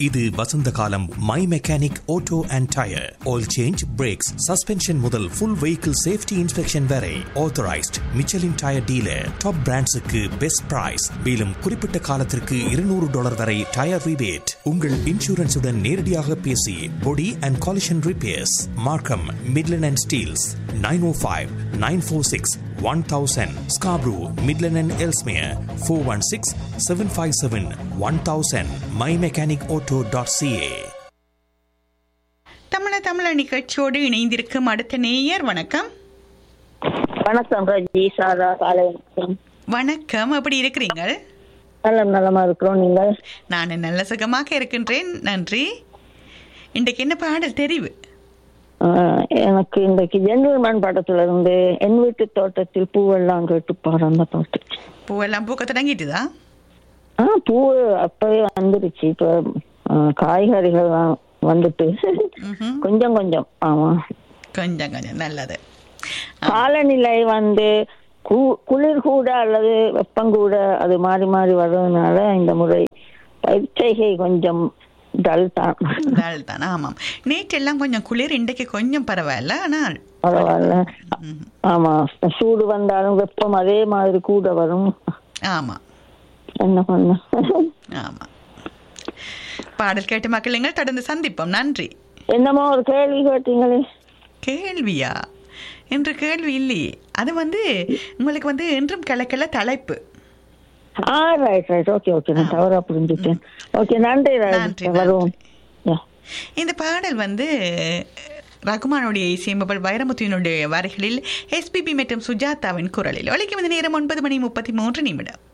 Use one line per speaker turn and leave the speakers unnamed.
இது வசந்த காலம் my mechanic auto and tyre oil change brakes suspension முதல் ஃபுல் வெஹிக்கிள் சேஃப்டி இன்ஸ்பெக்ஷன் வரை authorised Michelin tyre dealer top பிராண்ட்ஸுக்கு பெஸ்ட் பிரைஸ் மேலும் குறிப்பிட்ட காலத்திற்கு இருநூறு டாலர் வரை டயர் ரிபேட் உங்கள் இன்சூரன்ஸுடன் நேரடியாக பேசி body and collision repairs Markham Midland and Steeles nine O five nine four six one thousand Scarborough Midland and Ellesmere four one six seven five seven one thousand my mechanic auto dot CA
தமிழ தமிழ நிகழ்ச்சியோடு இணைந்திருக்கும் அடுத்த நேயர் வணக்கம்
வணக்கம் ரஜி சாரா காலை வணக்கம்
வணக்கம் எப்படி இருக்கிறீங்க
நல்ல நலமா இருக்கிறோம் நீங்கள்
நான் நல்ல சுகமாக இருக்கின்றேன் நன்றி இன்றைக்கு என்ன பாடல் தெரிவு
ஆஹ், எனக்கு இன்றைக்கு ஜென்டில்மேன் படத்துல இருந்து என் வீட்டு தோட்டத்தில் பூவெல்லாம் கேட்டு பாரு அந்த பாட்டு
பூவெல்லாம் பூக்க தொடங்கிட்டுதா
ஆ பூ அப்பவே வந்துருச்சு இப்ப ஆஹ், காய்கறிகள் எல்லாம் வந்துட்டு
ம்ஹும்.
கொஞ்சம் கொஞ்சம் ஆமா
கொஞ்சம் கொஞ்சம் நல்லது
காலநிலை வந்து கூ- குளிர் கூட அல்லது வெப்பம் கூட அது மாறி மாறி வர்றதுனால இந்த முறை பயிற்சிகை கொஞ்சம் டல் தான்
நாள் தான் ஆமாம் நேற்றெல்லாம் கொஞ்சம் குளிர் இன்றைக்கு கொஞ்சம் பரவாயில்ல ஆனால்
பரவாயில்ல
ம்ஹும்.
ஆமா சூடு வந்தாலும் வெப்பம் அதே மாதிரி கூட வரும்
ஆமாம்
என்ன பண்ண
ஆமாம் பாடல் கேட்டு மக்கள் தொடர்ந்து சந்திப்போம் நன்றி
என்னமோ ஒரு கேள்வி கேட்டீங்களே
கேள்வியா என்று கேள்வி இல்லையே அது வந்து உங்களுக்கு வந்து என்றும் கலக்கல தலைப்பு
ஆ ரைட் ரைட் ஓகே ஓகே நான் தவறா புரிஞ்சுட்டேன் ஓகே நன்றி
நன்றி,
ராஜி வருவோம் Yeah.
இந்த பாடல் வந்து ரகுமானுடைய இசையமைப்பல் வைரமுத்துவினுடைய வரிகளில் எஸ்பிபி மற்றும் சுஜாதாவின் குரலில் ஒலிக்கும் இந்த நேரம் ஒன்பது மணி முப்பத்தி மூன்று நிமிடம்